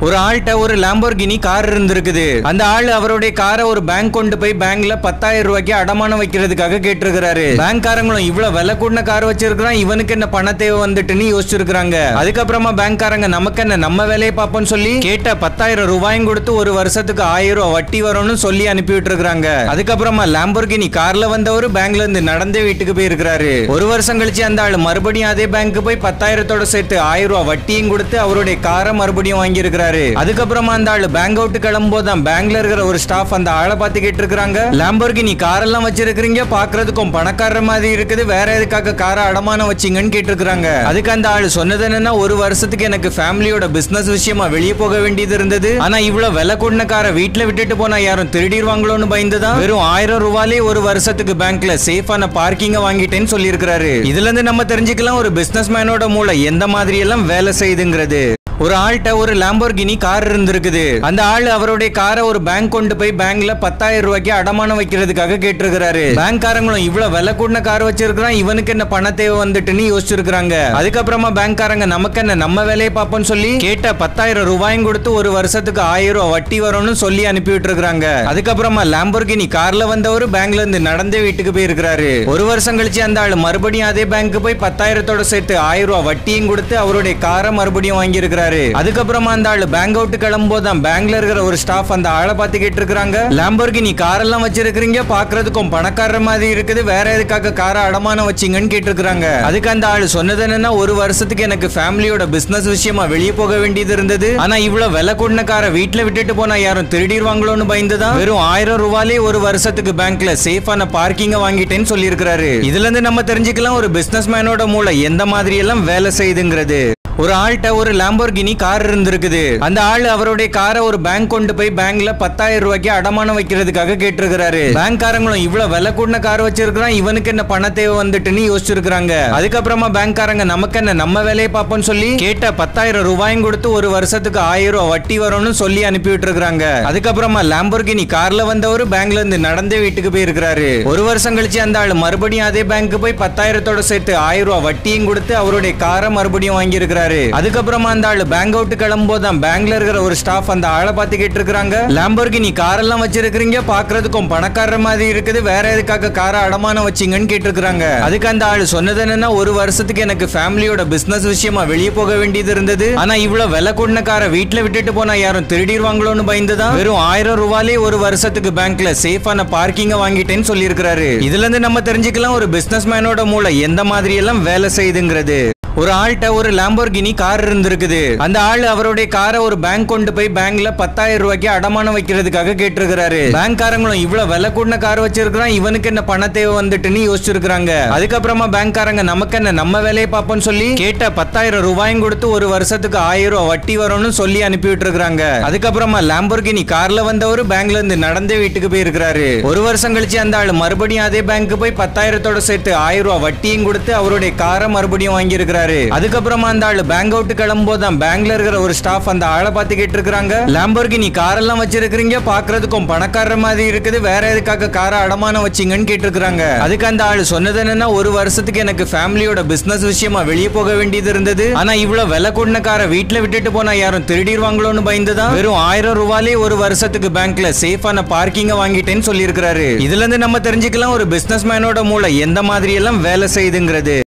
ஒரு ஆள்கிட்ட ஒரு லாம்போர்கினி கார் இருந்திருக்குது அந்த ஆள் அவருடைய காரை ஒரு பேங்க் கொண்டு போய் பேங்க்ல பத்தாயிரம் ரூபாய்க்கு அடமானம் வைக்கிறதுக்காக கேட்டிருக்கிறாரு பேங்க்காரங்களும் இவ்வளவு விலை கூடின கார் வச்சிருக்கான் இவனுக்கு என்ன பண தேவை வந்துட்டுன்னு யோசிச்சிருக்காங்க அதுக்கப்புறமா பேங்க்காரங்க நமக்கு என்ன நம்ம வேலையை பார்ப்போம்னு சொல்லி கேட்ட பத்தாயிரம் ரூபாயும் கொடுத்து ஒரு வருஷத்துக்கு ஆயிரம் ரூபாய் வட்டி வரும்னு சொல்லி அனுப்பி விட்டுருக்காங்க அதுக்கப்புறமா லாம்போர்கினி கார்ல வந்தவர் பேங்க்ல இருந்து நடந்தே வீட்டுக்கு போயிருக்கிறாரு ஒரு வருஷம் கழிச்சு அந்த ஆள் மறுபடியும் அதே பேங்க் போய் பத்தாயிரத்தோட சேர்த்து ஆயிரம் ரூபாய் வட்டியும் கொடுத்து அவருடைய காரை மறுபடியும் வாங்கியிருக்கிறாரு அதுக்கப்புறமா அந்த ஆள் பேங்க் அவுட் கிளம்பும்போது தான் பேங்க்ல இருக்கிற ஒரு ஸ்டாஃப் அந்த ஆளை பார்த்து கேட்டு இருக்காங்க லாம்போர்கினி காரெல்லாம் வச்சிருக்கீங்க பாக்குறதுக்கும் பணக்காரர் மாதிரி இருக்குது வேற எதுக்காக காரை அடமானம் வச்சீங்கன்னு கேட்டிருக்காங்க அதுக்கு அந்த ஆள் சொன்னது என்னன்னா ஒரு வருஷத்துக்கு எனக்கு ஃபேமிலியோட பிசினஸ் விஷயமா வெளியே போக வேண்டியது இருந்தது ஆனா இவ்வளவு விலை கூடின காரை வீட்டுல விட்டுட்டு போனா யாரும் திருடிடுவாங்களோன்னு பயந்துதான் வெறும் ஆயிரம் ரூபாயிலே ஒரு வருஷத்துக்கு பேங்க்ல சேஃபான பார்க்கிங்க வாங்கிட்டேன்னு சொல்லியிருக்கிறாரு இதுல இருந்து நம்ம தெரிஞ்சுக்கலாம் ஒரு பிசினஸ் மேனோட மூளை எந்த மாதிரி எல்லாம் வேலை செய்யுதுங்கிறது ஒரு ஆள்கிட்ட ஒரு லாம்போர்கினி கார் இருந்திருக்குது அந்த ஆள் அவருடைய காரை ஒரு பேங்க் கொண்டு போய் பேங்க்ல பத்தாயிரம் ரூபாய்க்கு அடமானம் வைக்கிறதுக்காக கேட்டிருக்கிறாரு பேங்க்காரங்களும் இவ்வளவு விலை கூடின கார் வச்சிருக்கான் இவனுக்கு என்ன பண தேவை வந்துட்டுன்னு யோசிச்சிருக்காங்க அதுக்கப்புறமா பேங்க்காரங்க நமக்கு என்ன நம்ம வேலையை பார்ப்போம்னு சொல்லி கேட்ட பத்தாயிரம் ரூபாயும் கொடுத்து ஒரு வருஷத்துக்கு ஆயிரம் ரூபாய் வட்டி வரும்னு சொல்லி அனுப்பி விட்டுருக்காங்க அதுக்கப்புறமா லாம்போர்கினி கார்ல வந்தவர் பேங்க்ல இருந்து நடந்தே வீட்டுக்கு போயிருக்கிறாரு ஒரு வருஷம் கழிச்சு அந்த ஆள் மறுபடியும் அதே பேங்க் போய் பத்தாயிரத்தோட சேர்த்து ஆயிரம் ரூபாய் வட்டியும் கொடுத்து அவருடைய காரை மறுபடியும் வாங்கியிருக்கிறாரு அதுக்கப்புறமா அந்த ஆள் பேங்க் அவுட் கிளம்பும்போது தான் பேங்க்ல இருக்கிற ஒரு ஸ்டாஃப் அந்த ஆளை பார்த்து கேட்டு இருக்காங்க லாம்போர்கினி காரெல்லாம் வச்சிருக்கீங்க பாக்குறதுக்கும் பணக்காரர் மாதிரி இருக்குது வேற எதுக்காக காரை அடமானம் வச்சீங்கன்னு கேட்டிருக்காங்க அதுக்கு அந்த ஆள் சொன்னது என்னன்னா ஒரு வருஷத்துக்கு எனக்கு ஃபேமிலியோட பிசினஸ் விஷயமா வெளியே போக வேண்டியது இருந்தது ஆனா இவ்வளவு விலை கூடின காரை வீட்டுல விட்டுட்டு போனா யாரும் திருடிடுவாங்களோன்னு பயந்துதான் வெறும் ஆயிரம் ரூபாயிலே ஒரு வருஷத்துக்கு பேங்க்ல சேஃபான பார்க்கிங்க வாங்கிட்டேன்னு சொல்லியிருக்கிறாரு இதுல இருந்து நம்ம தெரிஞ்சுக்கலாம் ஒரு பிசினஸ் மேனோட மூளை எந்த மாதிரி எல்லாம் வேலை செய்யுதுங்கிறது ஒரு ஆள்கிட்ட ஒரு லாம்போர்கினி கார் இருந்திருக்குது அந்த ஆள் அவருடைய காரை ஒரு பேங்க் கொண்டு போய் பேங்க்ல பத்தாயிரம் ரூபாய்க்கு அடமானம் வைக்கிறதுக்காக கேட்டிருக்கிறாரு பேங்க்காரங்களும் இவ்வளவு விலை கூடின கார் வச்சிருக்கான் இவனுக்கு என்ன பண தேவை வந்துட்டுன்னு யோசிச்சிருக்காங்க அதுக்கப்புறமா பேங்க்காரங்க நமக்கு என்ன நம்ம வேலையை பார்ப்போம்னு சொல்லி கேட்ட பத்தாயிரம் ரூபாயும் கொடுத்து ஒரு வருஷத்துக்கு ஆயிரம் ரூபாய் வட்டி வரும்னு சொல்லி அனுப்பி விட்டுருக்காங்க அதுக்கப்புறமா லாம்போர்கினி கார்ல வந்தவர் பேங்க்ல இருந்து நடந்தே வீட்டுக்கு போயிருக்கிறாரு ஒரு வருஷம் கழிச்சு அந்த ஆள் மறுபடியும் அதே பேங்க் போய் பத்தாயிரத்தோட சேர்த்து ஆயிரம் ரூபாய் வட்டியும் கொடுத்து அவருடைய காரை மறுபடியும் வாங்கியிருக்கிறாரு அதுக்கப்புறமா அந்த ஆள் பேங்க் அவுட் கிளம்பும்போது தான் பேங்க்ல இருக்கிற ஒரு ஸ்டாஃப் அந்த ஆளை பார்த்து கேட்டு இருக்காங்க லாம்போர்கினி காரெல்லாம் வச்சிருக்கீங்க பாக்குறதுக்கும் பணக்காரர் மாதிரி இருக்குது வேற எதுக்காக காரை அடமானம் வச்சீங்கன்னு கேட்டிருக்காங்க அதுக்கு அந்த ஆள் சொன்னது என்னன்னா ஒரு வருஷத்துக்கு எனக்கு ஃபேமிலியோட பிசினஸ் விஷயமா வெளியே போக வேண்டியது இருந்தது ஆனா இவ்வளவு விலை கூடின காரை வீட்டுல விட்டுட்டு போனா யாரும் திருடிடுவாங்களோன்னு பயந்துதான் வெறும் ஆயிரம் ரூபாயிலே ஒரு வருஷத்துக்கு பேங்க்ல சேஃபான பார்க்கிங்க வாங்கிட்டேன்னு சொல்லியிருக்கிறாரு இதுல இருந்து நம்ம தெரிஞ்சுக்கலாம் ஒரு பிசினஸ் மேனோட மூளை எந்த மாதிரி எல்லாம் வேலை செய்யுதுங்கிறது ஒரு ஆள்கிட்ட ஒரு லாம்போர்கினி கார் இருந்திருக்குது அந்த ஆள் அவருடைய காரை ஒரு பேங்க் கொண்டு போய் பேங்க்ல பத்தாயிரம் ரூபாய்க்கு அடமானம் வைக்கிறதுக்காக கேட்டிருக்கிறாரு பேங்க்காரங்களும் இவ்வளவு விலை கூடின கார் வச்சிருக்கான் இவனுக்கு என்ன பண தேவை வந்துட்டுன்னு யோசிச்சிருக்காங்க அதுக்கப்புறமா பேங்க்காரங்க நமக்கு என்ன நம்ம வேலையை பார்ப்போம்னு சொல்லி கேட்ட பத்தாயிரம் ரூபாயும் கொடுத்து ஒரு வருஷத்துக்கு ஆயிரம் ரூபாய் வட்டி வரும்னு சொல்லி அனுப்பி விட்டுருக்காங்க அதுக்கப்புறமா லாம்போர்கினி கார்ல வந்தவர் பேங்க்ல இருந்து நடந்தே வீட்டுக்கு போயிருக்கிறாரு ஒரு வருஷம் கழிச்சு அந்த ஆள் மறுபடியும் அதே பேங்க் போய் பத்தாயிரத்தோட சேர்த்து ஆயிரம் ரூபாய் வட்டியும் கொடுத்து அவருடைய காரை மறுபடியும் வாங்கியிருக்கிறாரு அதுக்கப்புறமா அந்த ஆள் பேங்க் அவுட் கிளம்பும்போது தான் பேங்க்ல இருக்கிற ஒரு ஸ்டாஃப் அந்த ஆளை பார்த்து கேட்டு இருக்காங்க லாம்போர்கினி காரெல்லாம் வச்சிருக்கீங்க பாக்குறதுக்கும் பணக்காரர் மாதிரி இருக்குது வேற எதுக்காக காரை அடமானம் வச்சீங்கன்னு கேட்டிருக்காங்க அதுக்கு அந்த ஆள் சொன்னது என்னன்னா ஒரு வருஷத்துக்கு எனக்கு ஃபேமிலியோட பிசினஸ் விஷயமா வெளியே போக வேண்டியது இருந்தது ஆனா இவ்வளவு விலை கூடின காரை வீட்டுல விட்டுட்டு போனா யாரும் திருடிடுவாங்களோன்னு பயந்துதான் வெறும் ஆயிரம் ரூபாயிலே ஒரு வருஷத்துக்கு பேங்க்ல சேஃபான பார்க்கிங்க வாங்கிட்டேன்னு சொல்லியிருக்கிறாரு இதுல இருந்து நம்ம தெரிஞ்சுக்கலாம் ஒரு பிசினஸ் மேனோட மூளை எந்த மாதிரி எல்லாம் வேலை செய்யுதுங்கிறது